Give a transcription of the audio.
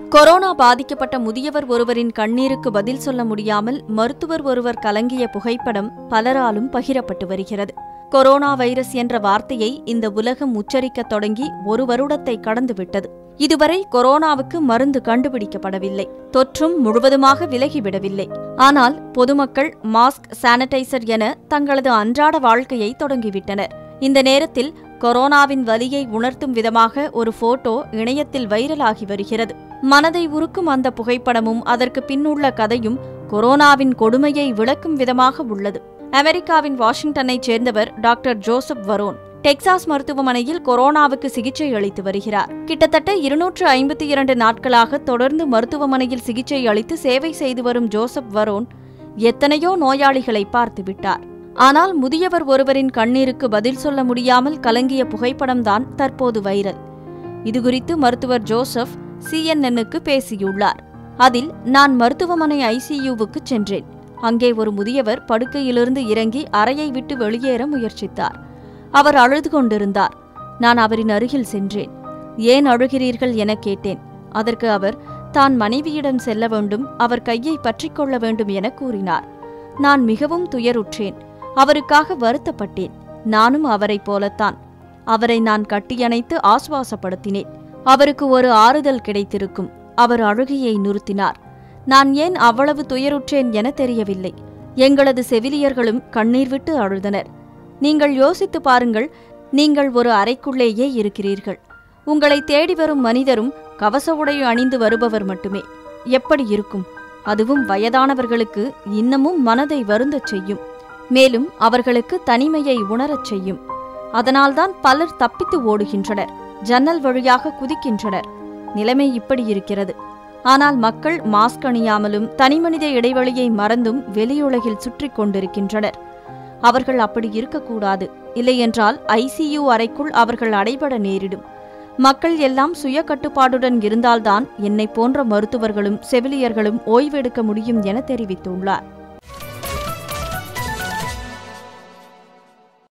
corona பாதிக்கப்பட்ட முதியவர் ஒருவரின் கண்ணீருக்கு பதில் சொல்ல முடியாமல் மருத்துவர் ஒருவர் கலங்கிய புகைப்படம் பலராலும் பகிரப்பட்டு வருகிறது கொரோனா வைரஸ் என்ற வார்த்தையை இந்த உலகம் உச்சரிக்கத் தொடங்கி ஒரு வருடத்தை கடந்துவிட்டது இதுவரை கொரோனாவுக்கு மருந்து கண்டுபிடிக்கப்படவில்லை தொற்றும் முழுவதுமாக விலகிவிடவில்லை ஆனால் பொதுமக்கள் மாஸ்க் சானிடைசர் என தங்களது அன்றாட வாழ்க்கையை தொடங்கிவிட்டனர் இந்த நேரத்தில் கொரோனாவின் வலியை உணர்த்தும் விதமாக ஒரு போட்டோ இணையத்தில் வைரலாகி வருகிறது மனதை உருக்கும் அந்த புகைப்படமும் அதற்கு பின்னுள்ள கதையும் கொரோனாவின் கொடுமையை விளக்கும் விதமாக உள்ளது அமெரிக்காவின் வாஷிங்டனைச் சேர்ந்தவர் டாக்டர் ஜோசப் வரோன் டெக்சாஸ் மருத்துவமனையில் கொரோனாவுக்கு சிகிச்சை அளித்து வருகிறார் கிட்டத்தட்ட இருநூற்று ஐம்பத்தி இரண்டு நாட்களாக தொடர்ந்து மருத்துவமனையில் சிகிச்சை அளித்து சேவை செய்து வரும் ஜோசப் வரோன் எத்தனையோ நோயாளிகளை பார்த்துவிட்டார் ஆனால் முதியவர் ஒருவரின் கண்ணீருக்கு பதில் சொல்ல முடியாமல் கலங்கிய புகைப்படம்தான் தற்போது வைரல் இதுகுறித்து மருத்துவர் ஜோசப் சிஎன்என்னுக்கு பேசியுள்ளார் அதில் நான் மருத்துவமனை ஐசியூவுக்கு சென்றேன் அங்கே ஒரு முதியவர் படுக்கையிலிருந்து இறங்கி அறையை விட்டு வெளியேற முயற்சித்தார் அவர் அழுது கொண்டிருந்தார் நான் அவரின் அருகில் சென்றேன் ஏன் அழுகிறீர்கள் என கேட்டேன் அதற்கு அவர் தான் மனைவியிடம் செல்ல வேண்டும் அவர் கையை பற்றிக்கொள்ள வேண்டும் என கூறினார் நான் மிகவும் துயருற்றேன் அவருக்காக வருத்தப்பட்டேன் நானும் அவரைப் போலத்தான் அவரை நான் கட்டியணைத்து ஆசுவாசப்படுத்தினேன் அவருக்கு ஒரு ஆறுதல் கிடைத்திருக்கும் அவர் அழுகையை நிறுத்தினார் நான் ஏன் அவ்வளவு துயருற்றேன் என தெரியவில்லை எங்களது செவிலியர்களும் கண்ணீர் விட்டு அழுதனர் நீங்கள் யோசித்து பாருங்கள் நீங்கள் ஒரு அறைக்குள்ளேயே இருக்கிறீர்கள் உங்களை தேடி வரும் மனிதரும் கவச உடை அணிந்து வருபவர் மட்டுமே எப்படி இருக்கும் அதுவும் வயதானவர்களுக்கு இன்னமும் மனதை வருந்தச் செய்யும் மேலும் அவர்களுக்கு தனிமையை உணரச் செய்யும் அதனால்தான் பலர் தப்பித்து ஓடுகின்றனர் ஜன்னல் வழியாக குதிக்கின்றனர் நிலைமை இப்படி இருக்கிறது ஆனால் மக்கள் மாஸ்க் அணியாமலும் தனிமனித இடைவெளியை மறந்தும் வெளியுலகில் சுற்றிக் கொண்டிருக்கின்றனர் அவர்கள் அப்படி இருக்கக்கூடாது இல்லையென்றால் ஐசியு அறைக்குள் அவர்கள் அடைபட நேரிடும் மக்கள் எல்லாம் சுய கட்டுப்பாடுடன் இருந்தால்தான் என்னைப் போன்ற மருத்துவர்களும் செவிலியர்களும் ஓய்வெடுக்க முடியும் என தெரிவித்துள்ளார்